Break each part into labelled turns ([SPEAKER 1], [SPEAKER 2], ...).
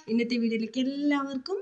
[SPEAKER 1] ഇന്നത്തെ വീഡിയോയിലേക്ക് എല്ലാവർക്കും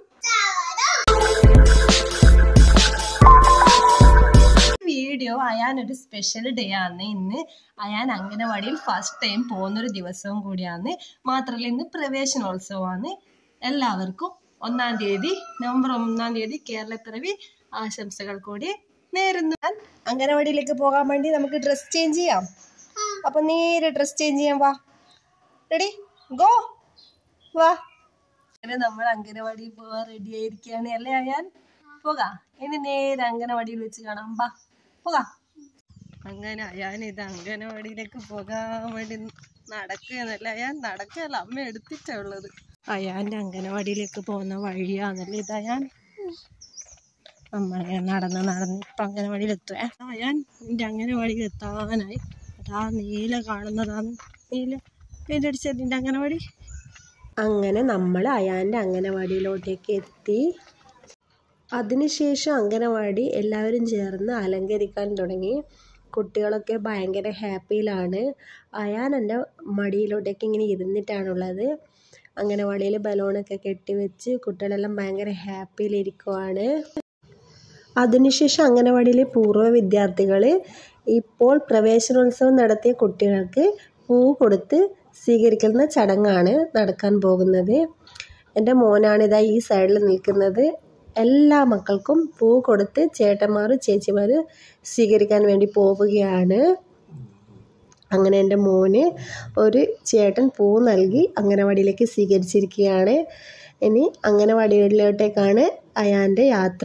[SPEAKER 1] വീഡിയോ അയാനൊരു സ്പെഷ്യൽ ഡേ ആണ് ഇന്ന് അയാൻ അംഗനവാടിയിൽ ഫസ്റ്റ് ടൈം പോകുന്നൊരു ദിവസവും കൂടിയാണ് മാത്രമല്ല ഇന്ന് പ്രവേശനോത്സവമാണ് എല്ലാവർക്കും ഒന്നാം തീയതി നവംബർ ഒന്നാം തീയതി കേരളപ്പിറവി ആശംസകൾ കൂടി നേരുന്നു ഞാൻ അംഗനവാടിയിലേക്ക് പോകാൻ വേണ്ടി നമുക്ക് ഡ്രസ് ചേഞ്ച് ചെയ്യാം അപ്പൊ നേരെ ഡ്രസ് ചേഞ്ച് ചെയ്യാം വാ റെഡി ഗോ വാ അങ്ങനെ നമ്മൾ അംഗനവാടിയിൽ പോവാൻ റെഡി ആയിരിക്കുകയാണ് അല്ലേ അയാൻ പോകാം ഇനി നേരെ അംഗനവാടിയിൽ വെച്ച് കാണാം ബാ പോകാം അങ്ങനെ അയാൻ ഇത് അംഗനവാടിയിലേക്ക് പോകാൻ വേണ്ടി നടക്കുകയെന്നല്ല അയാൻ നടക്കുകയല്ല അമ്മ എടുത്തിട്ടാ ഉള്ളത് അയാൻ്റെ അംഗനവാടിയിലേക്ക് പോകുന്ന വഴിയാന്നല്ലേ ഇത് അയാൻ നമ്മളെ നടന്ന് നടന്ന് ഇപ്പം അംഗനവാടിയിൽ എത്തുവേ അയാൻ എൻ്റെ അംഗനവാടിയിൽ എത്താനായി അതാ നീല കാണുന്നതാണ് നീല പേരടിച്ചതിൻ്റെ അംഗനവാടി അങ്ങനെ നമ്മൾ അയാൻ്റെ അംഗനവാടിയിലോട്ടേക്ക് എത്തി അതിനുശേഷം അംഗനവാടി എല്ലാവരും ചേർന്ന് അലങ്കരിക്കാൻ തുടങ്ങി കുട്ടികളൊക്കെ ഭയങ്കര ഹാപ്പിയിലാണ് അയാൻ എൻ്റെ മടിയിലോട്ടേക്ക് ഇങ്ങനെ ഇരുന്നിട്ടാണുള്ളത് അംഗനവാടിയിൽ ബലൂണൊക്കെ കെട്ടിവെച്ച് കുട്ടികളെല്ലാം ഭയങ്കര ഹാപ്പിയിലിരിക്കുവാണ് അതിനുശേഷം അംഗനവാടിയിലെ പൂർവ്വ വിദ്യാർത്ഥികൾ ഇപ്പോൾ പ്രവേശനോത്സവം നടത്തിയ കുട്ടികൾക്ക് പൂ കൊടുത്ത് സ്വീകരിക്കുന്ന ചടങ്ങാണ് നടക്കാൻ പോകുന്നത് എൻ്റെ മോനാണിതാ ഈ സൈഡിൽ നിൽക്കുന്നത് എല്ലാ മക്കൾക്കും പൂ കൊടുത്ത് ചേട്ടന്മാർ ചേച്ചിമാർ സ്വീകരിക്കാൻ വേണ്ടി പോവുകയാണ് അങ്ങനെ എൻ്റെ മോന് ഒരു ചേട്ടൻ പൂ നൽകി അംഗനവാടിയിലേക്ക് സ്വീകരിച്ചിരിക്കുകയാണ് ഇനി അംഗനവാടിയിലോട്ടേക്കാണ് അയാൻ്റെ യാത്ര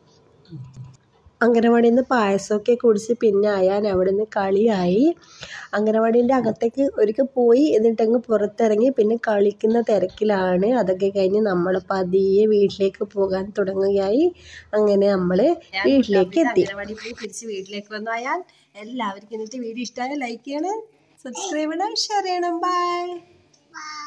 [SPEAKER 1] അംഗനവാടിയിൽ നിന്ന് പായസമൊക്കെ കുടിച്ച് പിന്നെ അയാൻ അവിടെ നിന്ന് കളിയായി അംഗനവാടീൻ്റെ അകത്തേക്ക് ഒരിക്കൽ പോയി എന്നിട്ടങ്ങ് പുറത്തിറങ്ങി പിന്നെ കളിക്കുന്ന തിരക്കിലാണ് അതൊക്കെ കഴിഞ്ഞ് നമ്മൾ പതിയെ വീട്ടിലേക്ക് പോകാൻ തുടങ്ങുകയായി അങ്ങനെ നമ്മൾ വീട്ടിലേക്ക് എത്തി അംഗനവാടി പോയി തിരിച്ച് വീട്ടിലേക്ക് വന്നു അയാൻ എല്ലാവർക്കും ഇന്നത്തെ വീഡിയോ ഇഷ്ടമായ ലൈക്ക് ചെയ്യണം സബ്സ്ക്രൈബ് ചെയ്യണം ഷെയർ ചെയ്യണം ബൈ